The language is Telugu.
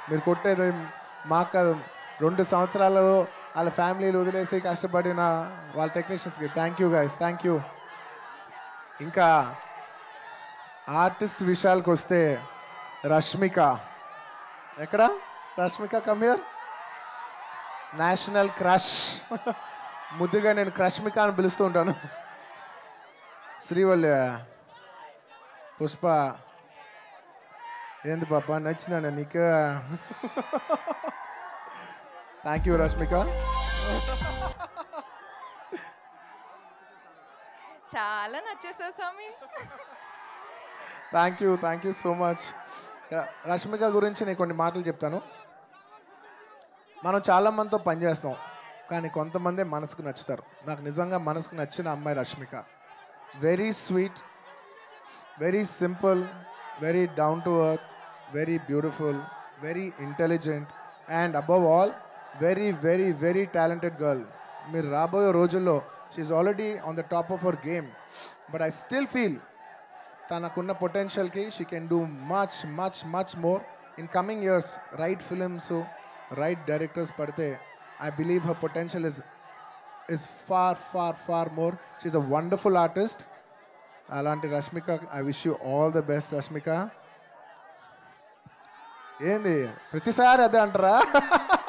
మీరు కొట్టేది మాకు కాదు రెండు సంవత్సరాలు వాళ్ళ ఫ్యామిలీలు వదిలేసి కష్టపడిన వాళ్ళ టెక్నీషియన్స్కి thank you guys thank you ఇంకా ఆర్టిస్ట్ విషయాలకు వస్తే రష్మిక ఎక్కడ రష్మిక కమియర్ నేషనల్ క్రష్ ముద్దుగా నేను క్రష్మిక అని పిలుస్తూ ఉంటాను శ్రీవల్లి పుష్ప ఏంది పాప నచ్చినా నీకు థ్యాంక్ యూ రష్మిక చాలా నచ్చేసావు స్వామి thank you thank you so much Rashmika గురించి నేను కొన్ని మాటలు చెప్తాను మనం చాలా మందితో పనిచేస్తాం కానీ కొంతమంది మనసుకు నచ్చుతారు నాకు నిజంగా మనసుకు నచ్చిన అమ్మాయి Rashmika very sweet very simple very down to earth very beautiful very intelligent and above all very very very talented girl మీరు రాబోయే రోజుల్లో she already on the top of our game but I still feel తనకున్న పొటెన్షియల్కి she can do much much much more in coming years right films right directors పడితే I believe her potential is is far far far more she a wonderful artist అలాంటి Rashmika I wish you all the best Rashmika ఏంది ప్రతిసారి అదే అంటారా